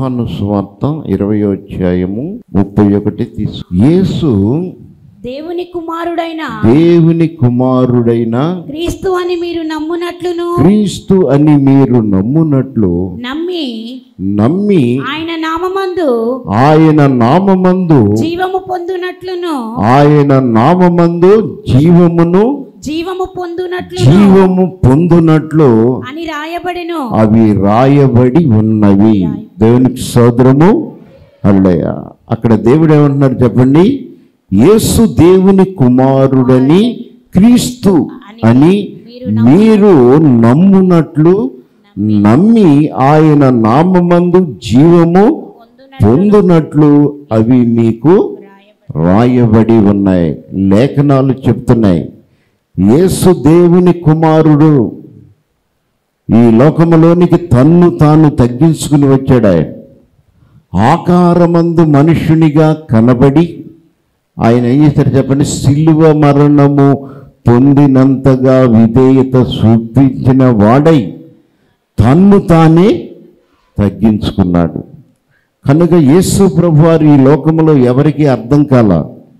యోహాను స్వార్త ఇరవై అధ్యాయము ముప్పై ఒకటి తీసు యేసు దేవుని కుమారుడైన దేవుని కుమారుడైన క్రీస్తు అని మీరు నమ్మునట్లును క్రీస్తు అని మీరు నమ్మునట్లు నమ్మి నమ్మి ఆయన నామమందు ఆయన నామమందు జీవము పొందునట్లును ఆయన నామమందు జీవమును జీవము పొందునట్లు జీవము పొందునట్లు అని రాయబడెను అవి రాయబడి ఉన్నవి దేవునికి సోదరము అల్లయ్య అక్కడ దేవుడు ఏమంటున్నారు చెప్పండి యేసు దేవుని కుమారుడని క్రీస్తు అని మీరు నమ్మునట్లు నమ్మి ఆయన నామమందు జీవము పొందునట్లు అవి మీకు రాయబడి ఉన్నాయి లేఖనాలు చెప్తున్నాయి యేసు దేవుని కుమారుడు ఈ లోకములోనికి తన్ను తాను తగ్గించుకుని వచ్చాడు ఆయన ఆకారమందు మనుషునిగా కనబడి ఆయన ఏం చేశారు చెప్పండి సిలువ మరణము పొందినంతగా విధేయత చూపించిన వాడై తన్ను తానే తగ్గించుకున్నాడు కనుక యేసు ప్రభు వారు ఈ లోకములో ఎవరికి అర్థం కాల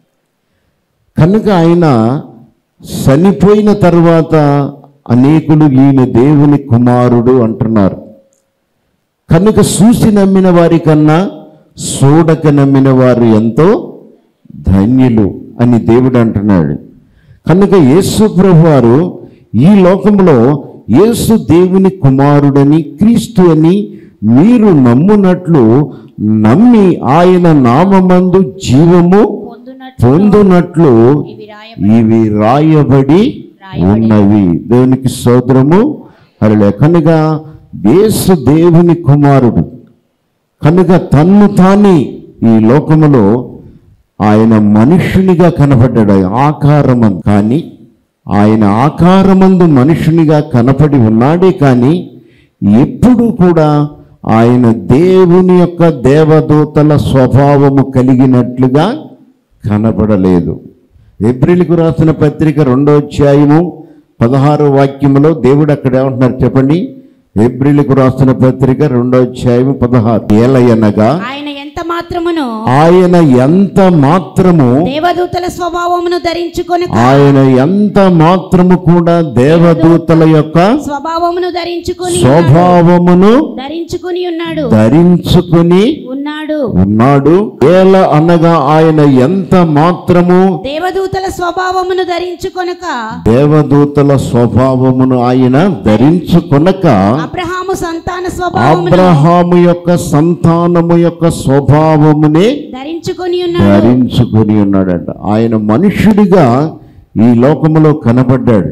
కనుక ఆయన చనిపోయిన తర్వాత అనేకులు ఈయన దేవుని కుమారుడు అంటున్నారు కనుక చూసి నమ్మిన వారి కన్నా చూడక నమ్మిన వారు ఎంతో ధన్యులు అని దేవుడు అంటున్నాడు కనుక యేసు ప్రభు వారు ఈ లోకంలో యేసు దేవుని కుమారుడని క్రీస్తు అని మీరు నమ్మునట్లు నమ్మి ఆయన నామమందు జీవము పొందునట్లు పొందునట్లు ఇవి రాయబడి ఇవి రాయబడి ఉన్నవి దేవునికి సోదరము అరలే కనుక యేసు దేవుని కుమారుడు కనుక తన్ను తానే ఈ లోకములో ఆయన మనుష్యునిగా కనపడ్డాడు ఆయన ఆకారమందు కానీ ఆయన ఆకారమందు మనుషునిగా కనపడి ఉన్నాడే కానీ ఎప్పుడు కూడా ఆయన దేవుని యొక్క దేవదూతల స్వభావము కలిగినట్లుగా కనపడలేదు ఏప్రిల్కు రాసిన పత్రిక రెండో అధ్యాయము పదహారో వాక్యములో దేవుడు అక్కడ ఏమంటున్నారు చెప్పండి ఏప్రిల్కు రాసిన పత్రిక రెండో అధ్యాయము పదహారు ఏలయనగా ఆయన ఎంత మాత్రమును ఆయన ఎంత మాత్రము దేవదూతల స్వభావమును ధరించుకొని ఆయన ఎంత మాత్రము కూడా దేవదూతల యొక్క స్వభావమును ధరించుకొని స్వభావమును ధరించుకొని ఉన్నాడు ధరించుకుని ఉన్నాడు ఉన్నాడు ఏల అనగా ఆయన ఎంత మాత్రము దేవదూతల స్వభావమును ధరించుకొనక దేవదూతల స్వభావమును ఆయన ధరించుకొనక అబ్రహాము సంతాన స్వభావమును అబ్రహాము యొక్క సంతానము యొక్క స్వభావమునే ధరించుకొని ఉన్నాడు ధరించుకొని ఉన్నాడంట ఆయన మనుష్యుడిగా ఈ లోకములో కనబడ్డాడు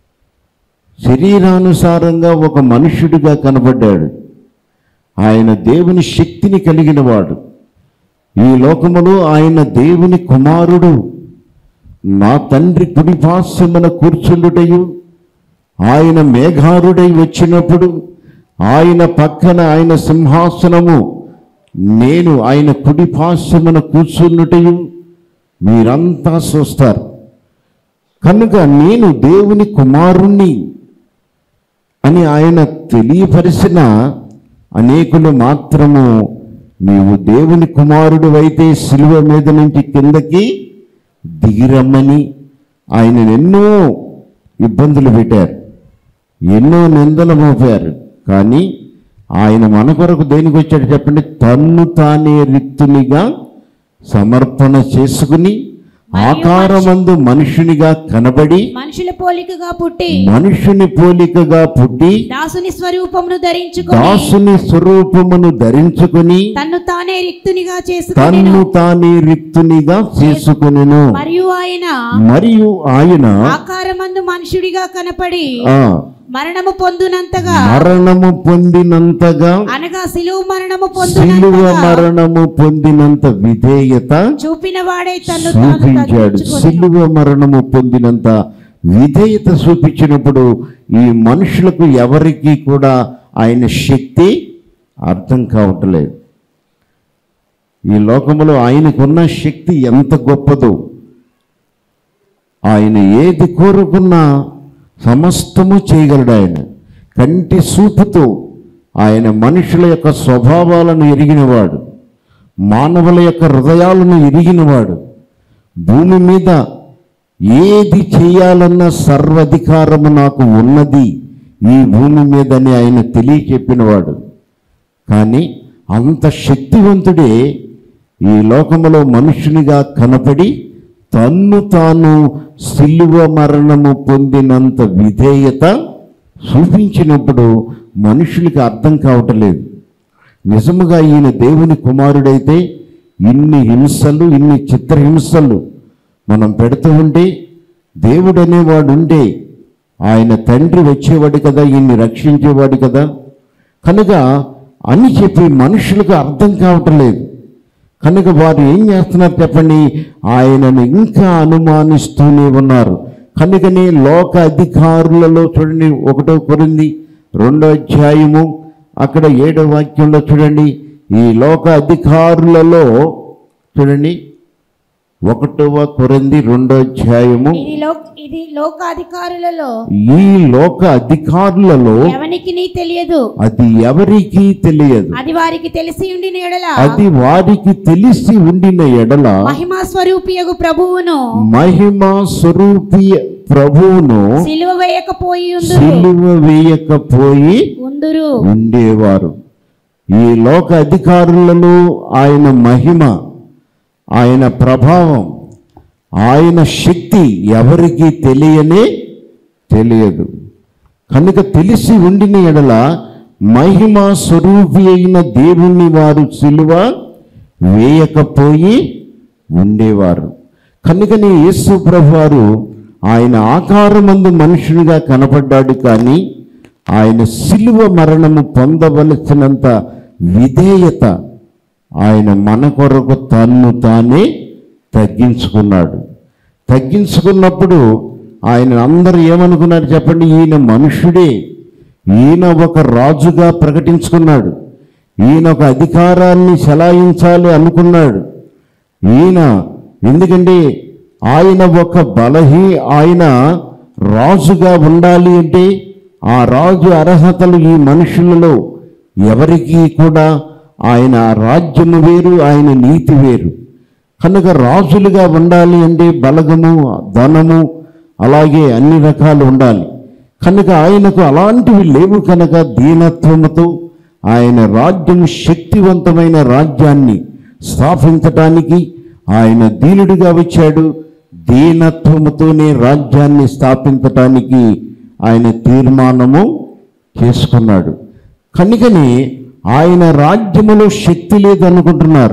శరీరానుసారంగా ఒక మనుష్యుడిగా కనబడ్డాడు ఆయన దేవుని శక్తిని కలిగిన వాడు ఈ లోకములో ఆయన దేవుని కుమారుడు నా తండ్రి కుడిపాశ్యమున కూర్చుండుటయు ఆయన మేఘారుడై వచ్చినప్పుడు ఆయన పక్కన ఆయన సింహాసనము నేను ఆయన కుడిపాశ్యమున కూర్చున్నటయు మీరంతా చూస్తారు కనుక నేను దేవుని కుమారుణ్ణి అని ఆయన తెలియపరిచిన అనేకులు మాత్రము నీవు దేవుని కుమారుడు అయితే శిలువ మీద నుంచి కిందకి దిగిరమ్మని ఆయన ఎన్నో ఇబ్బందులు పెట్టారు ఎన్నో నిందలు మోపారు కానీ ఆయన మన కొరకు దేనికి వచ్చాడు చెప్పండి తన్ను తానే రిక్తునిగా సమర్పణ చేసుకుని ఆకారమందు మనుషునిగా కనబడి మనుషుల పోలికగా పుట్టి మనుషుని పోలికగా పుట్టి దాసుని స్వరూపమును ధరించుకొని దాసుని స్వరూపమును ధరించుకుని తన్ను తానే రిక్తునిగా చేసుకొని తన్ను తానే రిక్తునిగా చేసుకునెను మరియు ఆయన మరియు ఆయన ఆకారమందు మనుషుడిగా కనపడి ఆ మరణము పొందునంతగా మరణము పొందినంతగా అనగా సిలువు మరణము సిలువ పొందునంతగా మరణము పొందినంత విధేయత చూపిన వాడే తన్ను తాను చూపించాడు తగ్గించుకొనెను. సిలువ మరణము పొందినంత విధేయత చూపించినప్పుడు ఈ మనుషులకు ఎవరికి కూడా ఆయన శక్తి అర్థం కావట్లేదు ఈ లోకంలో ఆయనకున్న శక్తి ఎంత గొప్పదో ఆయన ఏది కోరుకున్నా సమస్తము చేయగలడు ఆయన కంటి చూపుతో ఆయన మనుషుల యొక్క స్వభావాలను ఎరిగినవాడు మానవుల యొక్క హృదయాలను ఎరిగినవాడు భూమి మీద ఏది చేయాలన్న సర్వధికారము నాకు ఉన్నది ఈ భూమి మీదని ఆయన తెలియచెప్పినవాడు కానీ అంత శక్తివంతుడే ఈ లోకములో మనుషునిగా కనపడి తన్ను తాను సిలువ మరణము పొందినంత విధేయత చూపించినప్పుడు మనుషులకి అర్థం కావటలేదు నిజముగా ఈయన దేవుని కుమారుడైతే ఇన్ని హింసలు ఇన్ని చిత్రహింసలు మనం పెడుతూ ఉంటే దేవుడు అనేవాడు ఉంటే ఆయన తండ్రి వచ్చేవాడు కదా ఈయన్ని రక్షించేవాడు కదా కనుక అని చెప్పి మనుషులకు అర్థం కావటం లేదు కనుక వారు ఏం చేస్తున్నారు చెప్పండి ఆయనను ఇంకా అనుమానిస్తూనే ఉన్నారు కనుకనే లోక అధికారులలో చూడండి ఒకటో కొరింది రెండో అధ్యాయము అక్కడ ఏడో వాక్యంలో చూడండి ఈ లోక అధికారులలో చూడండి ఒకటవ కొరింది రెండో అధ్యాయము ఇది లో ఇది లోకాధికారులలో ఈ లోక అధికారులలో ఎవనికి నీ తెలియదు అది ఎవరికీ తెలియదు అది వారికి తెలిసి ఉండిన ఎడల అది వారికి తెలిసి ఉండిన ఎడల మహిమా స్వరూపియగు ప్రభువును మహిమ స్వరూపి ప్రభువును సిలువ వేయకపోయి ఉందురు సిలువ వేయకపోయి ఉందురు ఉండేవారు ఈ లోక అధికారులలో ఆయన మహిమ ఆయన ప్రభావం ఆయన శక్తి ఎవరికి తెలియనే తెలియదు కనుక తెలిసి ఉండిన ఎడల మహిమ స్వరూపి అయిన దేవుణ్ణి వారు సిలువ వేయకపోయి ఉండేవారు కనుకనే యేసు ప్రభు వారు ఆయన ఆకారమందు మనుషునిగా కనపడ్డాడు కానీ ఆయన సిలువ మరణము పొందవలసినంత విధేయత ఆయన మన కొరకు తన్ను తానే తగ్గించుకున్నాడు తగ్గించుకున్నప్పుడు ఆయన అందరూ ఏమనుకున్నారు చెప్పండి ఈయన మనుషుడే ఈయన ఒక రాజుగా ప్రకటించుకున్నాడు ఈయన ఒక అధికారాన్ని చెలాయించాలి అనుకున్నాడు ఈయన ఎందుకంటే ఆయన ఒక బలహీ ఆయన రాజుగా ఉండాలి అంటే ఆ రాజు అర్హతలు ఈ మనుషులలో ఎవరికీ కూడా ఆయన రాజ్యము వేరు ఆయన నీతి వేరు కనుక రాజులుగా ఉండాలి అంటే బలగము ధనము అలాగే అన్ని రకాలు ఉండాలి కనుక ఆయనకు అలాంటివి లేవు కనుక దీనత్వముతో ఆయన రాజ్యం శక్తివంతమైన రాజ్యాన్ని స్థాపించటానికి ఆయన దీనుడిగా వచ్చాడు దీనత్వముతోనే రాజ్యాన్ని స్థాపించటానికి ఆయన తీర్మానము చేసుకున్నాడు కనుకని ఆయన రాజ్యములో శక్తి లేదనుకుంటున్నారు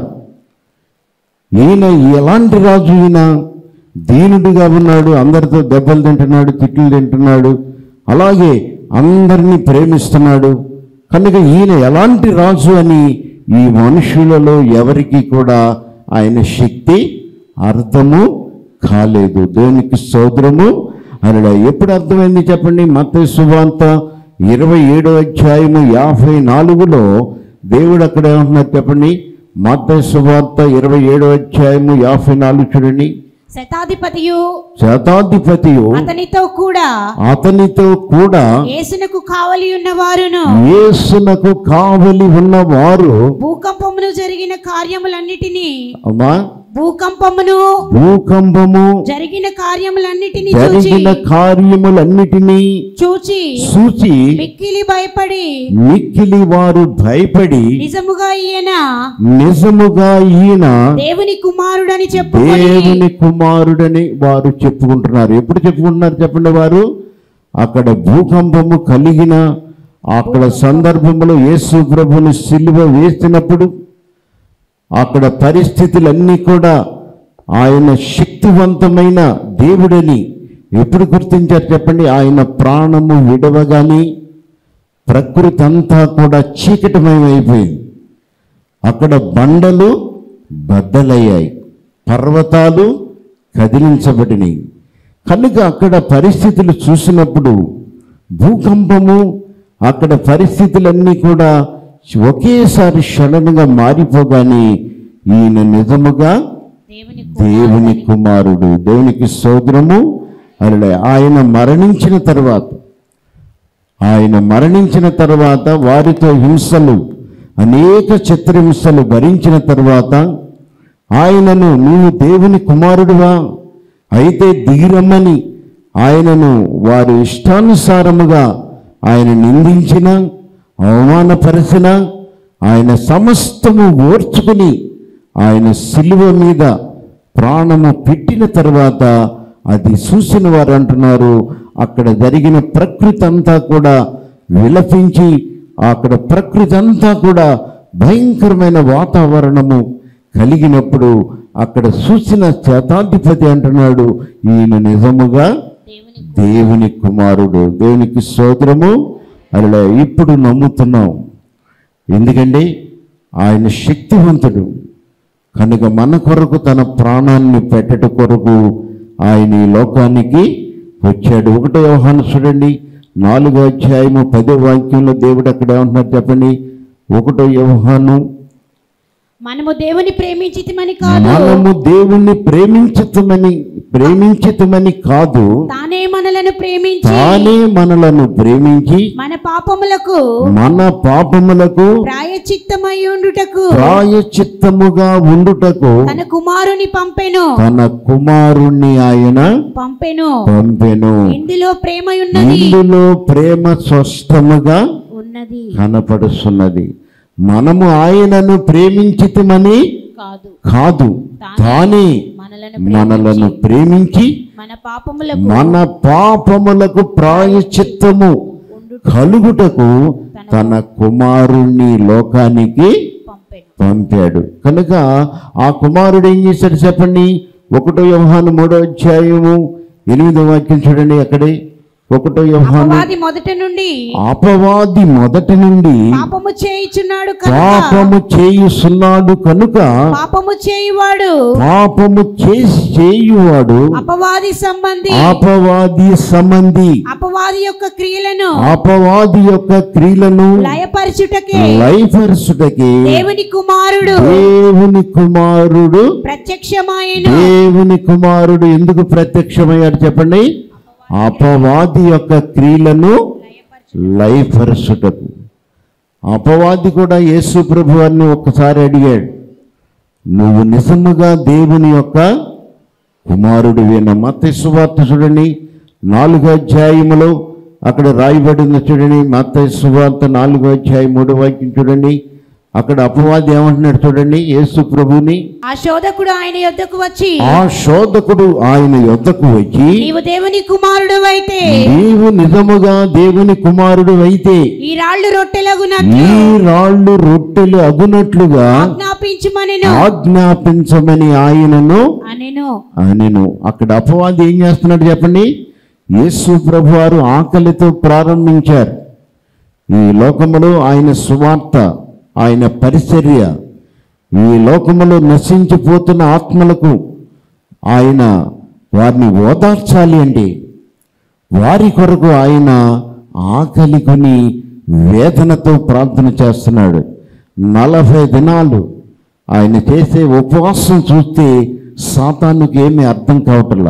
ఈయన ఎలాంటి రాజు ఈయన దీనుడిగా ఉన్నాడు అందరితో దెబ్బలు తింటున్నాడు తిట్లు తింటున్నాడు అలాగే అందరినీ ప్రేమిస్తున్నాడు కనుక ఈయన ఎలాంటి రాజు అని ఈ మనుషులలో ఎవరికి కూడా ఆయన శక్తి అర్థము కాలేదు దేవునికి సోదరము అలా ఎప్పుడు అర్థమైంది చెప్పండి మత సువార్త ఇరవై ఏడో అధ్యాయము యాభై నాలుగులో దేవుడు అక్కడ ఏమంటున్నారు చెప్పండి మత సువార్త ఇరవై ఏడో అధ్యాయము యాభై నాలుగు చూడండి శతాధిపతియు శతాధిపతియు అతనితో కూడా అతనితో కూడా యేసునకు కావలి ఉన్న వారును యేసునకు కావలి ఉన్నవారు భూకంపమును జరిగిన కార్యములన్నిటినీ అమ్మా భూకంపమును భూకంపము జరిగిన కార్యములన్నిటినీ చూచి జరిగిన కార్యములన్నిటినీ చూచి చూచి మిక్కిలి భయపడి మిక్కిలి వారు భయపడి నిజముగా ఈయన నిజముగా ఈయన దేవుని కుమారుడని చెప్పుకొని దేవుని కుమారుడని వారు చెప్పుకుంటున్నారు ఎప్పుడు చెప్పుకుంటున్నారు చెప్పండి వారు అక్కడ భూకంపము కలిగిన అక్కడ సందర్భంలో యేసు ప్రభుని సిలువ వేసినప్పుడు అక్కడ పరిస్థితులన్నీ కూడా ఆయన శక్తివంతమైన దేవుడని ఎప్పుడు గుర్తించారు చెప్పండి ఆయన ప్రాణము విడవగాని ప్రకృతి అంతా కూడా చీకటమయమైపోయింది అక్కడ బండలు బద్దలయ్యాయి పర్వతాలు కదిలించబడినాయి కనుక అక్కడ పరిస్థితులు చూసినప్పుడు భూకంపము అక్కడ పరిస్థితులన్నీ కూడా ఒకేసారి క్షణంగా మారిపోగానే ఈయన నిజముగా దేవుని దేవుని కుమారుడు దేవునికి సోదరము అలా ఆయన మరణించిన తర్వాత ఆయన మరణించిన తర్వాత వారితో హింసలు అనేక చిత్రహింసలు భరించిన తర్వాత ఆయనను నీవు దేవుని కుమారుడువా అయితే దిగిరమ్మని ఆయనను వారి ఇష్టానుసారముగా ఆయన నిందించిన అవమానపరిచిన ఆయన సమస్తము ఓర్చుకుని ఆయన సిలువ మీద ప్రాణము పెట్టిన తర్వాత అది చూసిన వారు అంటున్నారు అక్కడ జరిగిన ప్రకృతి అంతా కూడా విలపించి అక్కడ ప్రకృతి అంతా కూడా భయంకరమైన వాతావరణము కలిగినప్పుడు అక్కడ చూసిన శతాధిపతి అంటున్నాడు ఈయన నిజముగా దేవుని దేవుని కుమారుడు దేవునికి స్తోత్రము అలా ఇప్పుడు నమ్ముతున్నాం ఎందుకంటే ఆయన శక్తివంతుడు కనుక మన కొరకు తన ప్రాణాన్ని పెట్టట కొరకు ఆయన ఈ లోకానికి వచ్చాడు ఒకటో వ్యవహారం చూడండి నాలుగో అధ్యాయము పదో వాక్యంలో దేవుడు అక్కడ ఏమంటున్నారు చెప్పండి ఒకటో వ్యవహారం మనము దేవుని ప్రేమించితిమని కాదు మనము దేవుణ్ణి ప్రేమించుతమని ప్రేమించుతమని కాదు తానే మనలను ప్రేమించి తానే మనలను ప్రేమించి మన పాపములకు మన పాపములకు ప్రాయచిత్తమై ఉండుటకు ప్రాయచిత్తముగా ఉండుటకు తన కుమారుని పంపెను తన కుమారుణ్ణి ఆయన పంపెను పంపెను ఇందులో ప్రేమ ఉన్నది ఇందులో ప్రేమ స్పష్టముగా ఉన్నది కనపడుతున్నది మనము ఆయనను ప్రేమించితమని కాదు కాదు తానే మనలను మనలను ప్రేమించి మన పాపములకు మన పాపములకు ప్రాయచిత్తము ఉండు కలుగుటకు తన కుమారుణ్ణి లోకానికి పంపెను పంపాడు కనుక ఆ కుమారుడు ఏం చేశాడు చెప్పండి ఒకటో వ్యవహాను మూడో అధ్యాయము ఎనిమిదో వాక్యం చూడండి అక్కడే ఒకటో వ్యవహాను అపవాది మొదట నుండి అపవాది మొదటి నుండి పాపము చేయుచున్నాడు కనుక పాపము చేయుచున్నాడు కనుక పాపము చేయువాడు పాపము చేసి చేయువాడు అపవాది సంబంధి అపవాది సంబంధి అపవాది యొక్క క్రియలను అపవాది యొక్క క్రియలను లయపరచుటకే లైఫర్సుటకి దేవుని కుమారుడు దేవుని కుమారుడు ప్రత్యక్షమాయను దేవుని కుమారుడు ఎందుకు ప్రత్యక్షమయ్యాడు చెప్పండి అపవాది యొక్క క్రియలను లయపరచుటకు అపవాది కూడా యేసు ప్రభు అని ఒక్కసారి అడిగాడు నువ్వు నిజముగా దేవుని యొక్క కుమారుడివేనా మత సువార్త చూడండి నాలుగో అధ్యాయములో అక్కడ రాయబడింది చూడండి మత సువార్త నాలుగో అధ్యాయం మూడో వాక్యం చూడండి అక్కడ అపవాది ఏమంటున్నాడు చూడండి యేసు ప్రభుని ఆ శోధకుడు ఆయన యొద్దకు వచ్చి ఆ శోధకుడు ఆయన యొద్దకు వచ్చి నీవు దేవుని కుమారుడు అయితే నీవు నిజముగా దేవుని కుమారుడు అయితే ఈ రాళ్ళు రొట్టెలగునట్లు ఈ రాళ్ళు రొట్టెలు అగునట్లుగా ఆజ్ఞాపించుమనెను ఆజ్ఞాపించమని ఆయనను అనెను నేను అక్కడ అపవాది ఏం చేస్తున్నాడు చెప్పండి యేసు ప్రభు వారు ఆకలితో ప్రారంభించారు ఈ లోకములో ఆయన సువార్త ఆయన పరిచర్య ఈ లోకములో నశించిపోతున్న ఆత్మలకు ఆయన వారిని ఓదార్చాలి అండి వారి కొరకు ఆయన ఆకలి కొని వేదనతో ప్రార్థన చేస్తున్నాడు నలభై దినాలు ఆయన చేసే ఉపవాసం చూస్తే సాతానుకి ఏమీ అర్థం కావట్లా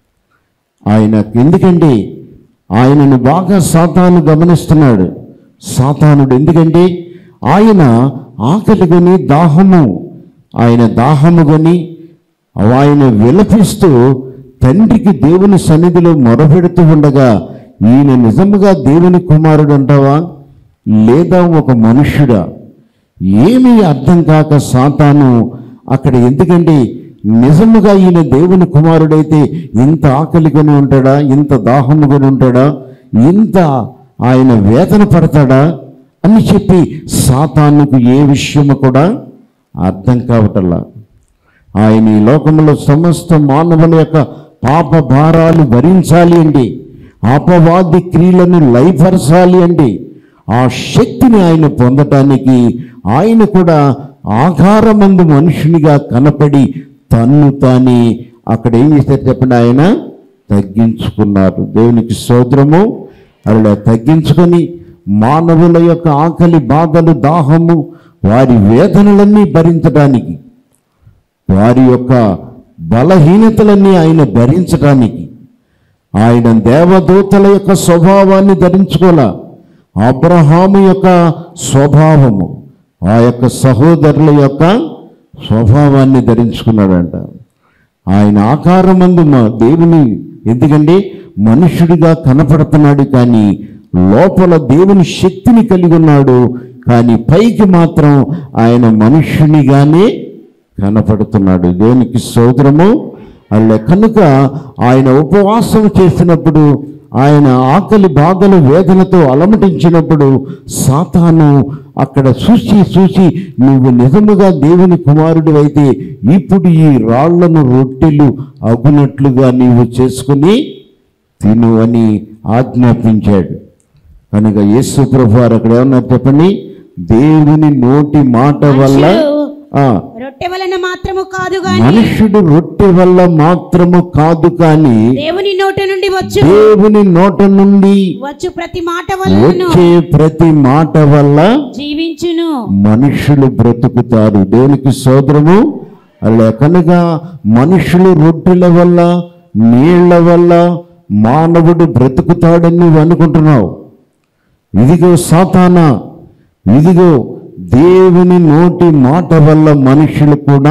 ఆయన ఎందుకంటే ఆయనను బాగా సాతాను గమనిస్తున్నాడు సాతానుడు ఎందుకంటే ఆయన ఆకలి కొని దాహము ఆయన దాహము కొని ఆయన విలపిస్తూ తండ్రికి దేవుని సన్నిధిలో మొరపెడుతూ ఉండగా ఈయన నిజముగా దేవుని కుమారుడు అంటావా లేదా ఒక మనుష్యుడా ఏమీ అర్థం కాక సాతాను అక్కడ ఎందుకంటే నిజముగా ఈయన దేవుని కుమారుడైతే ఇంత ఆకలికొని ఉంటాడా ఇంత దాహముకొని ఉంటాడా ఇంత ఆయన వేదన పడతాడా అని చెప్పి సాతానుకు ఏ విషయము కూడా అర్థం కావటల్లా ఆయన ఈ లోకంలో సమస్త మానవుల యొక్క పాప భారాలు భరించాలి అండి అపవాది క్రియలను లయపరచాలి అండి ఆ శక్తిని ఆయన పొందటానికి ఆయన కూడా ఆకారమందు మనుషునిగా కనపడి తన్ను తాని అక్కడ ఏం చేశారు చెప్పండి ఆయన తగ్గించుకున్నారు దేవునికి స్తోత్రము అలా తగ్గించుకొని మానవుల యొక్క ఆకలి బాధలు దాహము వారి వేదనలన్నీ భరించడానికి వారి యొక్క బలహీనతలన్నీ ఆయన భరించడానికి ఆయన దేవదూతల యొక్క స్వభావాన్ని ధరించుకోలా అబ్రహాము యొక్క స్వభావము ఆ యొక్క సహోదరుల యొక్క స్వభావాన్ని ధరించుకున్నాడంట ఆయన ఆకారమందు మా దేవుని ఎందుకంటే మనుషుడిగా కనపడుతున్నాడు కానీ లోపల దేవుని శక్తిని కలిగి ఉన్నాడు కానీ పైకి మాత్రం ఆయన మనుష్యునిగానే కనపడుతున్నాడు దేవునికి సోదరము అలా కనుక ఆయన ఉపవాసం చేసినప్పుడు ఆయన ఆకలి బాధలు వేదనతో అలమటించినప్పుడు సాతాను అక్కడ చూసి చూసి నువ్వు నిజముగా దేవుని కుమారుడు అయితే ఇప్పుడు ఈ రాళ్లను రొట్టెలు అగునట్లుగా నీవు చేసుకుని తిను అని ఆజ్ఞాపించాడు కనుక యేసు ప్రభు వారు అక్కడ ఏమన్నారు చెప్పండి దేవుని నోటి మాట వల్ల ఆ, రొట్టె వలన మాత్రము కాదు గాని మనుషుడు రొట్టె వల్ల మాత్రము కాదు కానీ దేవుని నోట నుండి వచ్చు దేవుని నోట నుండి వచ్చు ప్రతి మాట వలన వచ్చే ప్రతి మాట వల్ల జీవించును మనుషులు బ్రతుకుతారు దేవునికి సోదరము అలా కనుక మనుషులు రొట్టెల వల్ల నీళ్ల వల్ల మానవుడు బ్రతుకుతాడని నువ్వు అనుకుంటున్నావు ఇదిగో సాతానా ఇదిగో దేవుని నోటి మాట వల్ల మనుషులు కూడా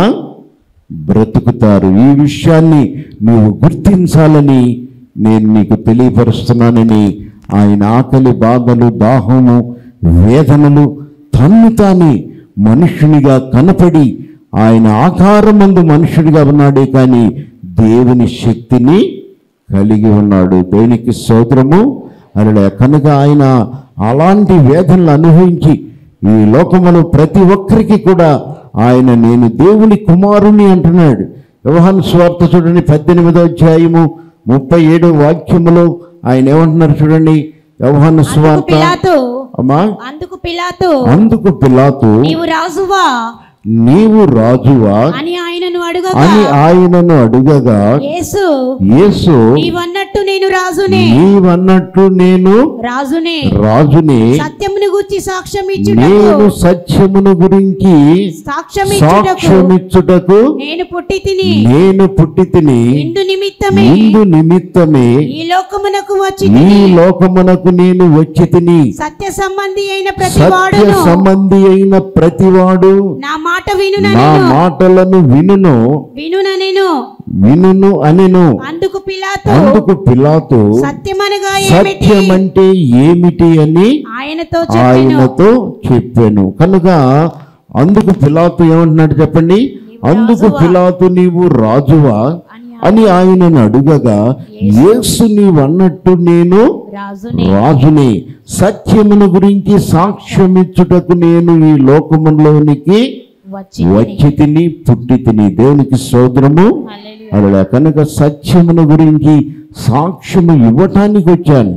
బ్రతుకుతారు ఈ విషయాన్ని నువ్వు గుర్తించాలని నేను నీకు తెలియపరుస్తున్నానని ఆయన ఆకలి బాధలు దాహము వేదనలు తన్ను తాని మనుష్యునిగా కనపడి ఆయన ఆకారమందు మనుషుడిగా ఉన్నాడే కానీ దేవుని శక్తిని కలిగి ఉన్నాడు దేవునికి స్తోత్రము అలా కనుక ఆయన అలాంటి వేదనలు అనుభవించి ఈ లోకములో ప్రతి ఒక్కరికి కూడా ఆయన నేను దేవుని కుమారుని అంటున్నాడు వ్యవహాన్ స్వార్థ చూడండి పద్దెనిమిదో అధ్యాయము ముప్పై ఏడో వాక్యములో ఆయన ఏమంటున్నారు చూడండి వ్యవహాన్ అందుకు స్వార్థ పిలాతు అమ్మా అందుకు పిలాతు అందుకు పిలాతు నీవు రాజువా నీవు రాజువా అని ఆయనను అడుగగా అని ఆయనను అడుగగా యేసు యేసు నీవన్నట్టు నేను రాజునే నీవన్నట్టు నేను రాజునే రాజుని సత్యమును గురించి సాక్ష్యం ఇచ్చుటకు నేను సత్యమును గురించి సాక్ష్యం ఇచ్చుటకు సాక్ష్యమిచ్చుటకు నేను పుట్టి తిని నేను పుట్టి తిని ఇందు నిమిత్తమే ఇందు నిమిత్తమే ఈ లోకమునకు వచ్చి ఈ లోకమునకు నేను వచ్చి తిని సత్య సంబంధి అయిన ప్రతి సత్య వాడును సంబంధి అయిన ప్రతివాడు నా మాట వినున నా నేను మాటలను వినును వినున నేను వినును అనెను అందుకు పిలాతు అందుకు పిలాతు సత్యమనగా ఏమిటి సత్యమంటే ఏమిటి అని ఆయనతో చెప్పెను ఆయనతో చెప్పాను కనుక అందుకు పిలాతు ఏమంటున్నాడు చెప్పండి అందుకు పిలాతు నీవు రాజువా అని ఆయనను అడుగగా యేసు నీవన్నట్టు నేను రాజునే రాజుని సత్యమును గురించి సాక్ష్యమిచ్చుటకు నేను ఈ లోకములోనికి వచ్చి వచ్చి తిని పుట్టి తిని దేవునికి సోదరము హల్లెలూయా. అలా కనుక సత్యమును గురించి సాక్ష్యము ఇవ్వటానికి వచ్చాను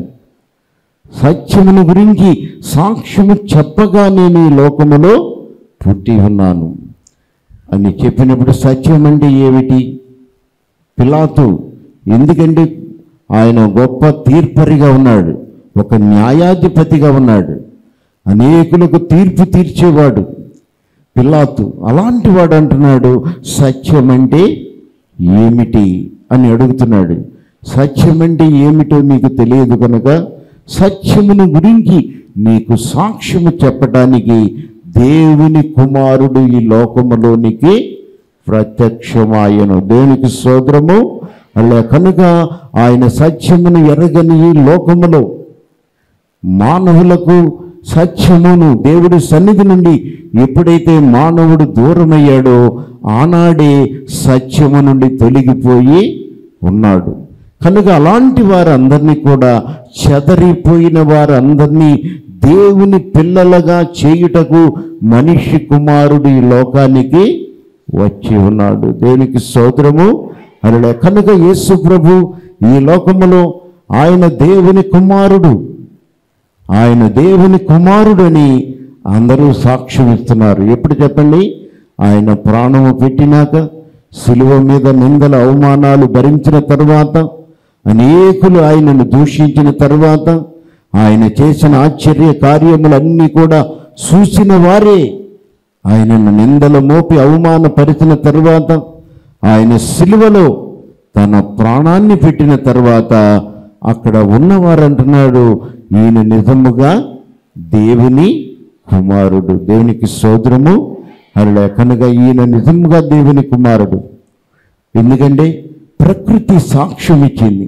సత్యమును గురించి సాక్ష్యము చెప్పగా నేను ఈ లోకములో పుట్టి ఉన్నాను అని చెప్పినప్పుడు సత్యం అంటే ఏమిటి పిలాతు ఎందుకంటే ఆయన గొప్ప తీర్పరిగా ఉన్నాడు ఒక న్యాయాధిపతిగా ఉన్నాడు అనేకులకు తీర్పు తీర్చేవాడు పిలాతు అలాంటి వాడు అంటున్నాడు సత్యం అంటే ఏమిటి అని అడుగుతున్నాడు సత్యం అంటే ఏమిటో మీకు తెలియదు కనుక సత్యమును గురించి నీకు సాక్ష్యము చెప్పడానికి దేవుని కుమారుడు ఈ లోకములోనికి ప్రత్యక్షమాయను దేవునికి సోదరము అలా కనుక ఆయన సత్యమును ఎరగని ఈ లోకములో మానవులకు సత్యమును దేవుడి సన్నిధి నుండి ఎప్పుడైతే మానవుడు దూరమయ్యాడో ఆనాడే సత్యము నుండి తొలగిపోయి ఉన్నాడు కనుక అలాంటి వారందరినీ కూడా చెదరిపోయిన వారందరినీ దేవుని పిల్లలుగా చేయుటకు మనిషి కుమారుడు ఈ లోకానికి వచ్చి ఉన్నాడు దేవునికి స్తోత్రము అలా కనుక యేసు ప్రభు ఈ లోకములో ఆయన దేవుని కుమారుడు ఆయన దేవుని కుమారుడని అందరూ సాక్ష్యం ఇస్తున్నారు ఎప్పుడు చెప్పండి ఆయన ప్రాణము పెట్టినాక సిలువ మీద నిందల అవమానాలు భరించిన తరువాత అనేకులు ఆయనను దూషించిన తరువాత ఆయన చేసిన ఆశ్చర్య కార్యములన్నీ కూడా చూసిన వారే ఆయనను నిందలు మోపి అవమానపరిచిన తరువాత ఆయన సిలువలో తన ప్రాణాన్ని పెట్టిన తర్వాత అక్కడ ఉన్నవారు అంటున్నాడు ఈయన నిజముగా దేవుని కుమారుడు దేవునికి సోదరము అలా కనుక ఈయన నిజంగా దేవుని కుమారుడు ఎందుకంటే ప్రకృతి సాక్ష్యం ఇచ్చింది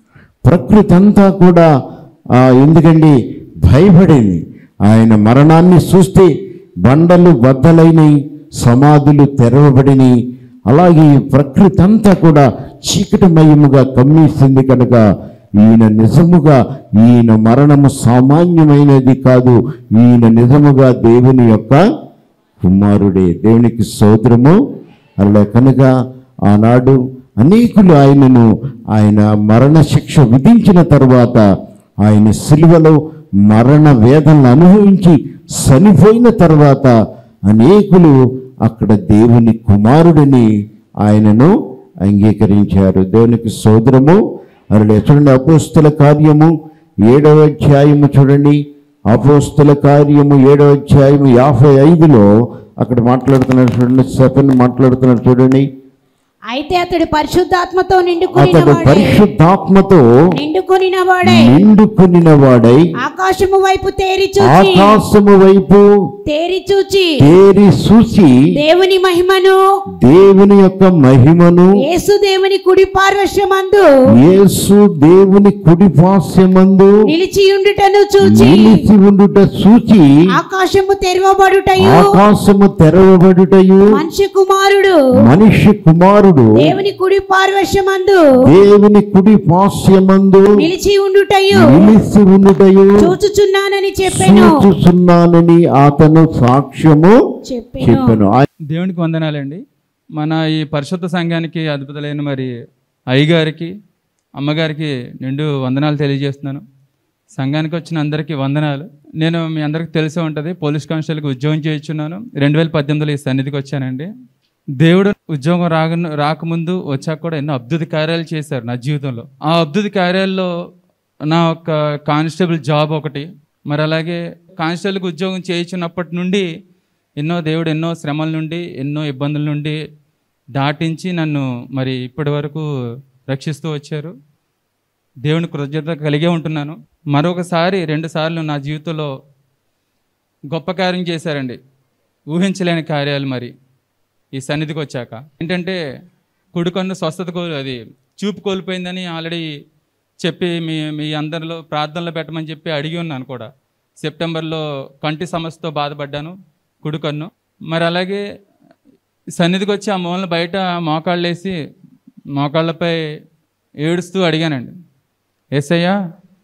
ప్రకృతి అంతా కూడా ఆ, ఎందుకండి భయపడింది ఆయన మరణాన్ని చూస్తే బండలు బద్దలైనవి సమాధులు తెరవబడినవి అలాగే ఈ ప్రకృతి అంతా కూడా చీకటిమయముగా కమ్మేసింది కనుక ఈయన నిజముగా ఈయన మరణము సామాన్యమైనది కాదు ఈయన నిజముగా దేవుని యొక్క కుమారుడే దేవునికి సోదరము అలా కనుక ఆనాడు అనేకులు ఆయనను ఆయన మరణ శిక్ష విధించిన తర్వాత ఆయన సిలువలో మరణ వేదనలు అనుభవించి చనిపోయిన తర్వాత అనేకులు అక్కడ దేవుని కుమారుడిని ఆయనను అంగీకరించారు దేవునికి సోదరము అలా చూడండి అపోస్తుల కార్యము ఏడవ అధ్యాయము చూడండి అపోస్తుల కార్యము ఏడవ అధ్యాయము యాభై ఐదులో అక్కడ మాట్లాడుతున్నారు చూడండి సెపన్ మాట్లాడుతున్నారు చూడండి అయితే అతడు పరిశుద్ధాత్మతో అతడు నిండుకుని పరిశుద్ధాత్మతో నిండుకొనిన వాడై నిండుకునిన వాడై ఆకాశము వైపు తేరి చూచి ఆకాశము వైపు తేరి చూచి తేరి చూసి దేవుని మహిమను దేవుని యొక్క మహిమను యేసు దేవుని కుడి పార్వశ్వమందు యేసు దేవుని కుడి పాస్యమందు నిలిచియుండుటను చూచి నిలిచి ఉండుట చూచి ఆకాశము తెరవబడుటయు ఆకాశము తెరవబడుటయు మనిషి కుమారుడు మనిషి కుమారుడు దేవుని కుడి పార్వశ్వమందు దేవుని కుడి పాస్యమందు నిలిచి ఉండుటయు నిలిచి ఉండుటయు చూచుచున్నానని చెప్పెను చూచుచున్నానని అతను సాక్ష్యము చెప్పెను చెప్పాను దేవునికి వందనాలండి మన ఈ పరిశుద్ధ సంఘానికి అద్భుతమైన మరి అయ్యగారికి అమ్మగారికి నిండు వందనాలు తెలియజేస్తున్నాను సంఘానికి వచ్చిన అందరికీ వందనాలు నేను మీ అందరికీ తెలిసే ఉంటుంది పోలీస్ కానిస్టేబుల్కి ఉద్యోగం చేయించున్నాను రెండు వేల పద్దెనిమిదిలో ఈ సన్నిధికి వచ్చానండి దేవుడు ఉద్యోగం రాక రాకముందు వచ్చాక కూడా ఎన్నో అద్భుత కార్యాలు చేశారు నా జీవితంలో ఆ అద్భుత కార్యాల్లో నా ఒక కానిస్టేబుల్ జాబ్ ఒకటి మరి అలాగే కానిస్టేబుల్కి ఉద్యోగం చేయించినప్పటి నుండి ఎన్నో దేవుడు ఎన్నో శ్రమల నుండి ఎన్నో ఇబ్బందుల నుండి దాటించి నన్ను మరి ఇప్పటి వరకు రక్షిస్తూ వచ్చారు దేవుని కృతజ్ఞత కలిగే ఉంటున్నాను మరొకసారి రెండు సార్లు నా జీవితంలో గొప్ప కార్యం చేశారండి ఊహించలేని కార్యాలు మరి ఈ సన్నిధికి వచ్చాక ఏంటంటే కుడికన్ను స్వస్థత కోల్ అది చూపు కోల్పోయిందని ఆల్రెడీ చెప్పి మీ మీ అందరిలో ప్రార్థనలో పెట్టమని చెప్పి అడిగి ఉన్నాను కూడా సెప్టెంబర్లో కంటి సమస్యతో బాధపడ్డాను కుడికన్ను మరి అలాగే సన్నిధికి వచ్చి ఆ మూలన బయట మోకాళ్ళు వేసి మోకాళ్ళపై ఏడుస్తూ అడిగానండి ఏసయ్యా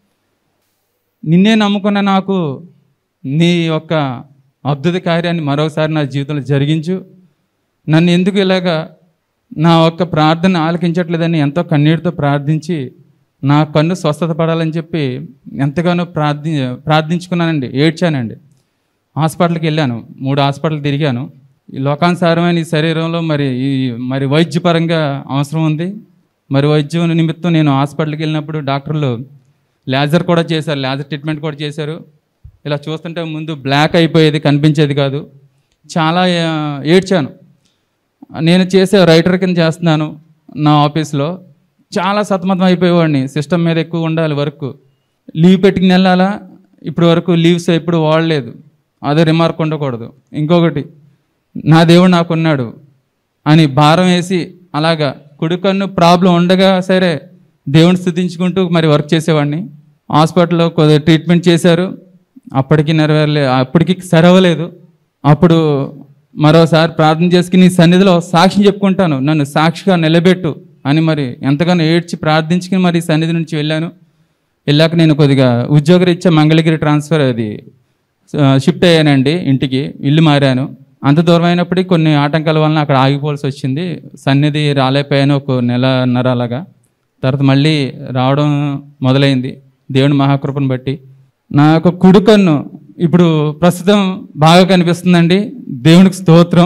నిన్నే నమ్ముకున్న నాకు నీ యొక్క అద్భుత కార్యాన్ని మరోసారి నా జీవితంలో జరిగించు నన్ను ఎందుకు ఇలాగా నా ఒక్క ప్రార్థన ఆలకించట్లేదని ఎంతో కన్నీటితో ప్రార్థించి నా కన్ను స్వస్థత పడాలని చెప్పి ఎంతగానో ప్రార్థి ప్రార్థించుకున్నానండి ఏడ్చానండి హాస్పిటల్కి వెళ్ళాను మూడు హాస్పిటల్ తిరిగాను ఈ లోకానుసారమైన ఈ శరీరంలో మరి ఈ మరి వైద్యపరంగా అవసరం ఉంది మరి వైద్యం నిమిత్తం నేను హాస్పిటల్కి వెళ్ళినప్పుడు డాక్టర్లు లేజర్ కూడా చేశారు లేజర్ ట్రీట్మెంట్ కూడా చేశారు ఇలా చూస్తుంటే ముందు బ్లాక్ అయిపోయేది కనిపించేది కాదు చాలా ఆ, ఏడ్చాను నేను చేసే రైటర్ కింద చేస్తున్నాను నా ఆఫీస్లో చాలా సతమతం అయిపోయేవాడిని సిస్టమ్ మీద ఎక్కువ ఉండాలి వర్క్ లీవ్ పెట్టుకుని వెళ్ళాలా ఇప్పుడు వరకు లీవ్స్ ఎప్పుడు వాడలేదు అదే రిమార్క్ ఉండకూడదు ఇంకొకటి నా దేవుడు నాకున్నాడు అని భారం వేసి అలాగా కుడికన్ను ప్రాబ్లం ఉండగా సరే దేవుని స్థుతించుకుంటూ మరి వర్క్ చేసేవాడిని హాస్పిటల్లో కొద్దిగా ట్రీట్మెంట్ చేశారు అప్పటికి నెరవేరలే అప్పటికి సరవలేదు అప్పుడు మరోసారి ప్రార్థన చేసుకుని నీ సన్నిధిలో సాక్ష్యం చెప్పుకుంటాను నన్ను సాక్షిగా నిలబెట్టు అని మరి ఎంతగానో ఏడ్చి ప్రార్థించుకుని మరి సన్నిధి నుంచి వెళ్ళాను వెళ్ళాక నేను కొద్దిగా ఉద్యోగరీత్యా మంగళగిరి ట్రాన్స్ఫర్ అది ఆ, షిఫ్ట్ అయ్యానండి ఇంటికి ఇల్లు మారాను అంత దూరం అయినప్పటికీ కొన్ని ఆటంకాల వలన అక్కడ ఆగిపోవాల్సి వచ్చింది సన్నిధి రాలేకపోయాను ఒక నెలన్నర అలాగా తర్వాత మళ్ళీ రావడం మొదలైంది దేవుని మహాకృపను బట్టి నా యొక్క కుడుకన్ను ఇప్పుడు ప్రస్తుతం బాగా కనిపిస్తుందండి దేవునికి స్తోత్రం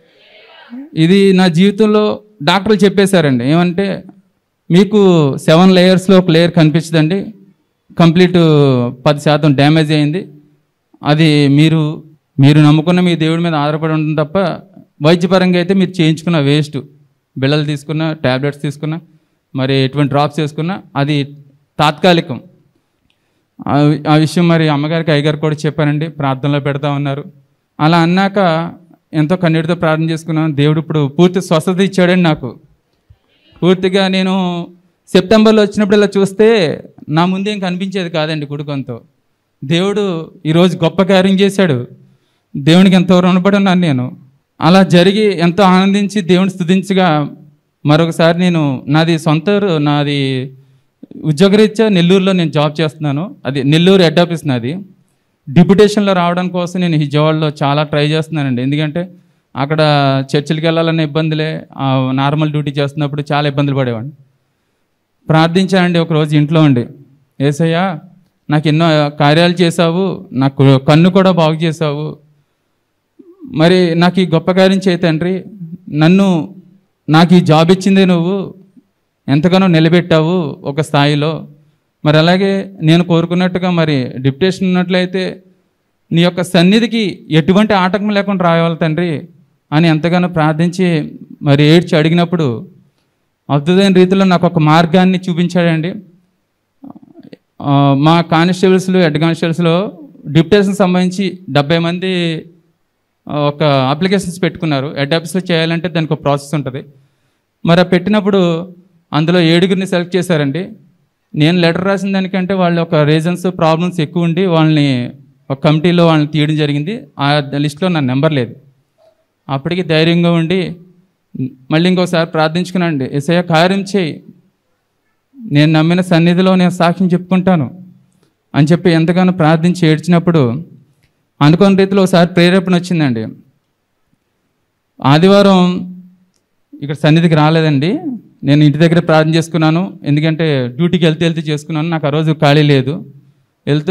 ఇది నా జీవితంలో డాక్టర్లు చెప్పేశారండి ఏమంటే మీకు సెవెన్ లేయర్స్లో ఒక లేయర్ కనిపించదండి కంప్లీట్ పది శాతం డ్యామేజ్ అయింది అది మీరు మీరు నమ్ముకున్న మీ దేవుడి మీద ఆధారపడి ఉంటుంది తప్ప వైద్యపరంగా అయితే మీరు చేయించుకున్న వేస్ట్ బిళ్ళలు తీసుకున్న ట్యాబ్లెట్స్ తీసుకున్న మరి ఎటువంటి డ్రాప్స్ వేసుకున్నా అది తాత్కాలికం ఆ- ఆ విషయం మరి అమ్మగారికి అయ్యగారు కూడా చెప్పానండి ప్రార్థనలో పెడతా ఉన్నారు అలా అన్నాక ఎంతో కన్నీటితో ప్రార్థన చేసుకున్నాను దేవుడు ఇప్పుడు పూర్తి స్వస్థత ఇచ్చాడండి నాకు పూర్తిగా నేను సెప్టెంబర్లో వచ్చినప్పుడు ఇలా చూస్తే నా ముందేం కనిపించేది కాదండి కుడుకంతో దేవుడు ఈరోజు గొప్ప కార్యం చేశాడు దేవునికి ఎంతో రుణపడి ఉన్నాను నేను అలా జరిగి ఎంతో ఆనందించి దేవుని స్తుతించగా మరొకసారి నేను నాది సొంత ఊరు, నాది ఉద్యోగరీత్యా నెల్లూరులో నేను జాబ్ చేస్తున్నాను అది నెల్లూరు హెడ్ ఆఫీస్ నాది డిప్యుటేషన్లో రావడం కోసం నేను విజయవాడలో చాలా ట్రై చేస్తున్నానండి ఎందుకంటే అక్కడ చర్చిలకి వెళ్ళాలన్న ఇబ్బందులే ఆ నార్మల్ డ్యూటీ చేస్తున్నప్పుడు చాలా ఇబ్బందులు పడేవాడిని ప్రార్థించానండి ఒకరోజు ఇంట్లో ఉండి ఏసయ్యా నాకు ఎన్నో కార్యాలు చేశావు నాకు కన్ను కూడా బాగు చేశావు మరి నాకు ఈ గొప్ప కార్యం చేయి తండ్రి నన్ను నాకు ఈ జాబ్ ఇచ్చిందే నువ్వు ఎంతగానో నిలబెట్టావు ఒక స్థాయిలో మరి అలాగే నేను కోరుకున్నట్టుగా మరి డిప్యుటేషన్ ఉన్నట్లయితే నీ యొక్క సన్నిధికి ఎటువంటి ఆటంకం లేకుండా రావాలి తండ్రి అని ఎంతగానో ప్రార్థించి మరి ఏడ్చి అడిగినప్పుడు అద్భుతమైన రీతిలో నాకు ఒక మార్గాన్ని చూపించాడండి ఆ, మా కానిస్టేబుల్స్లో హెడ్ కానిస్టేబుల్స్లో డిప్యుటేషన్ సంబంధించి డెబ్బై మంది ఆ, ఒక అప్లికేషన్స్ పెట్టుకున్నారు హెడ్ ఆఫీస్లో చేయాలంటే దానికి ఒక ప్రాసెస్ ఉంటుంది మరి ఆ పెట్టినప్పుడు అందులో ఏడుగురిని సెలెక్ట్ చేశారండి నేను లెటర్ రాసిన దానికంటే వాళ్ళ ఒక రీజన్స్ ప్రాబ్లమ్స్ ఎక్కువ ఉండి వాళ్ళని ఒక కమిటీలో వాళ్ళని తీయడం జరిగింది ఆ లిస్ట్లో నా నెంబర్ లేదు అప్పటికి ధైర్యంగా ఉండి మళ్ళీ ఇంకోసారి ప్రార్థించుకున్నాండి ఎసయ్య కార్యం చేయి నేను నమ్మిన సన్నిధిలో నేను సాక్ష్యం చెప్పుకుంటాను అని చెప్పి ఎంతగానో ప్రార్థించి ఏడ్చినప్పుడు అనుకోని రీతిలో ఒకసారి ప్రేరేపణ వచ్చిందండి ఆదివారం ఇక్కడ సన్నిధికి రాలేదండి నేను ఇంటి దగ్గర ప్రార్థన చేసుకున్నాను ఎందుకంటే డ్యూటీకి వెళ్తే వెళ్తే చేసుకున్నాను నాకు ఆ రోజు ఖాళీ లేదు వెళ్తూ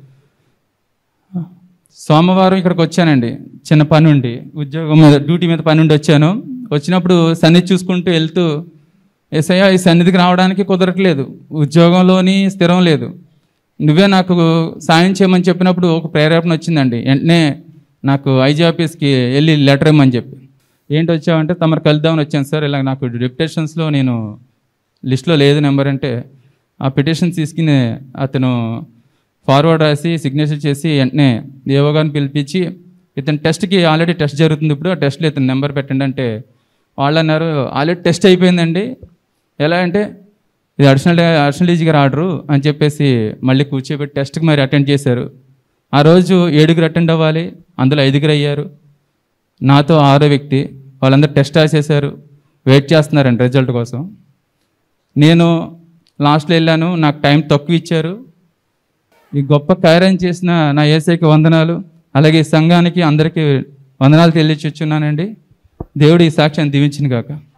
సోమవారం ఇక్కడికి వచ్చానండి చిన్న పని ఉండి ఉద్యోగం మీద డ్యూటీ మీద పని ఉండి వచ్చాను వచ్చినప్పుడు సన్నిధి చూసుకుంటూ వెళ్తూ ఏసయ్య ఈ సన్నిధికి రావడానికి కుదరట్లేదు ఉద్యోగంలోని స్థిరం లేదు నువ్వే నాకు సాయం చేయమని చెప్పినప్పుడు ఒక ప్రేరేపణ వచ్చిందండి వెంటనే నాకు ఐజీ ఆఫీస్కి వెళ్ళి లెటర్ ఇమ్మని చెప్పి ఏంటి వచ్చావంటే తమరు కలుద్దామని వచ్చాను సార్ ఇలా నాకు డిప్యుటేషన్స్లో నేను లిస్ట్లో లేదు నెంబర్ అంటే ఆ పిటిషన్ తీసుకుని అతను ఫార్వర్డ్ రాసి సిగ్నేచర్ చేసి వెంటనే దేవో గారిని పిలిపించి ఇతని టెస్ట్కి ఆల్రెడీ టెస్ట్ జరుగుతుంది ఇప్పుడు ఆ టెస్ట్లో ఇతను నెంబర్ పెట్టండి అంటే వాళ్ళు అన్నారు ఆల్రెడీ టెస్ట్ అయిపోయిందండి ఎలా అంటే ఇది అడిషనల్ అడిషనల్ డీజీ గారు ఆర్డరు అని చెప్పేసి మళ్ళీ కూర్చోబెట్టి టెస్ట్కి మరి అటెండ్ చేశారు ఆ రోజు ఏడుగురు అటెండ్ అవ్వాలి అందులో ఐదుగురు అయ్యారు నాతో ఆరో వ్యక్తి వాళ్ళందరూ టెస్ట్ రాసేశారు వెయిట్ చేస్తున్నారండి రిజల్ట్ కోసం నేను లాస్ట్లో వెళ్ళాను నాకు టైం తక్కువ ఇచ్చారు ఈ గొప్ప కార్యం చేసిన నా ఏసైకి వందనాలు అలాగే ఈ సంఘానికి అందరికీ వందనాలు తెలియచున్నానండి దేవుడు ఈ సాక్ష్యాన్ని దీవించిన గాక